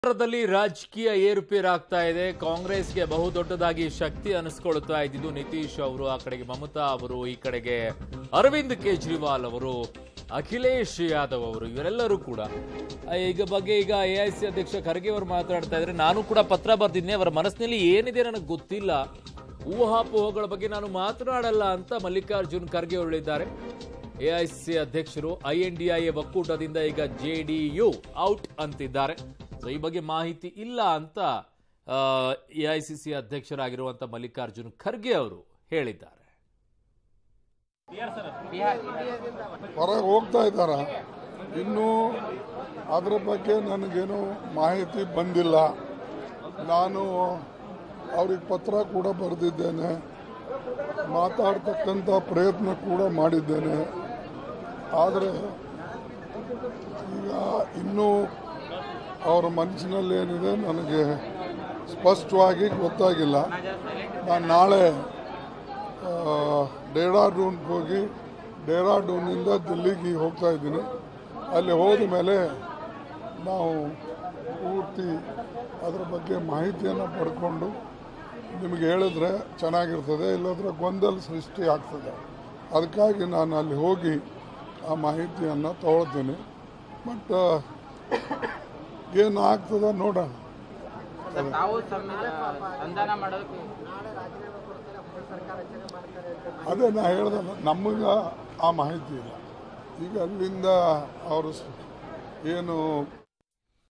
ಬಿಹಾರದಲ್ಲಿ ರಾಜಕೀಯ ಏರುಪೇರಾಗ್ತಾ ಇದೆ ಕಾಂಗ್ರೆಸ್ಗೆ ಬಹುದೊಡ್ಡದಾಗಿ ಶಕ್ತಿ ಅನಿಸ್ಕೊಳ್ತಾ ಇದ್ದಿದ್ದು ನಿತೀಶ್ ಅವರು ಆ ಕಡೆಗೆ ಮಮತಾ ಅವರು ಈ ಕಡೆಗೆ ಅರವಿಂದ್ ಕೇಜ್ರಿವಾಲ್ ಅವರು ಅಖಿಲೇಶ್ ಯಾದವ್ ಅವರು ಇವರೆಲ್ಲರೂ ಕೂಡ ಆ, ಈಗ ಬಗ್ಗೆ ಈಗ ಎ ಐ ಸಿ ಅಧ್ಯಕ್ಷ ಖರ್ಗೆ ಅವರು ಮಾತಾಡ್ತಾ ಇದ್ರೆ ನಾನು ಕೂಡ ಪತ್ರ ಬರ್ದಿದ್ದೆ ಅವರ ಮನಸ್ಸಿನಲ್ಲಿ ಏನಿದೆ ನನಗೆ ಗೊತ್ತಿಲ್ಲ ಊಹಾಪೋಹಗಳ ಬಗ್ಗೆ ನಾನು ಮಾತನಾಡಲ್ಲ ಅಂತ ಮಲ್ಲಿಕಾರ್ಜುನ್ ಖರ್ಗೆ ಅವರು ಹೇಳಿದ್ದಾರೆ ಎಐಸಿಸಿ ಅಧ್ಯಕ್ಷರು ಐಎನ್ಡಿಐಎ ಒಕ್ಕೂಟದಿಂದ ಈಗ ಜೆಡಿಯು ಔಟ್ ಅಂತಿದ್ದಾರೆ ಸೊ ಈ ಬಗ್ಗೆ ಮಾಹಿತಿ ಇಲ್ಲ ಅಂತ ಎಐಸಿಸಿ ಅಧ್ಯಕ್ಷರಾಗಿರುವಂತ ಮಲ್ಲಿಕಾರ್ಜುನ್ ಖರ್ಗೆ ಅವರು ಹೇಳಿದ್ದಾರೆ ಹೊರಗೆ ಹೋಗ್ತಾ ಇದ್ದಾರ ಇನ್ನೂ ಅದ್ರ ಬಗ್ಗೆ ನನಗೇನು ಮಾಹಿತಿ ಬಂದಿಲ್ಲ ನಾನು ಅವ್ರಿಗೆ ಪತ್ರ ಕೂಡ ಬರೆದಿದ್ದೇನೆ ಮಾತಾಡ್ತಕ್ಕಂಥ ಪ್ರಯತ್ನ ಕೂಡ ಮಾಡಿದ್ದೇನೆ ಆದರೆ ಈಗ ಇನ್ನೂ ಅವರ ಮನಸ್ಸಿನಲ್ಲಿ ಏನಿದೆ ನನಗೆ ಸ್ಪಷ್ಟವಾಗಿ ಗೊತ್ತಾಗಿಲ್ಲ ನಾನು ನಾಳೆ ಆ, ಡೆಹ್ರಾಡೂನ್ಗೆ ಹೋಗಿ ಡೆಹ್ರಾಡೂನಿಂದ ದಿಲ್ಲಿಗೆ ಹೋಗ್ತಾ ಇದ್ದೀನಿ ಅಲ್ಲಿ ಹೋದ ಮೇಲೆ ನಾವು ಪೂರ್ತಿ ಅದರ ಬಗ್ಗೆ ಮಾಹಿತಿಯನ್ನು ಪಡ್ಕೊಂಡು ನಿಮಗೆ ಹೇಳಿದ್ರೆ ಚೆನ್ನಾಗಿರ್ತದೆ ಇಲ್ಲದ್ರೆ ಗೊಂದಲ ಸೃಷ್ಟಿ ಆಗ್ತದೆ ಅದಕ್ಕಾಗಿ ನಾನು ಅಲ್ಲಿ ಹೋಗಿ ಆ ಮಾಹಿತಿಯನ್ನು ತಗೊಳ್ತೀನಿ ಬಟ್ ಏನು ಆಗ್ತದೆ ನೋಡೋಣ ಸರ್, ತಾವು ಸಂವಿಧಾನ ಸಂಧಾನ ಮಾಡೋದಕ್ಕೆ ಅದೇ ನಾ ಹೇಳ್ದೆ ನಮಗೆ ಆ ಮಾಹಿತಿ ಇಲ್ಲ ಈಗ ಅಲ್ಲಿಂದ ಅವರು ಸ್- ಏನು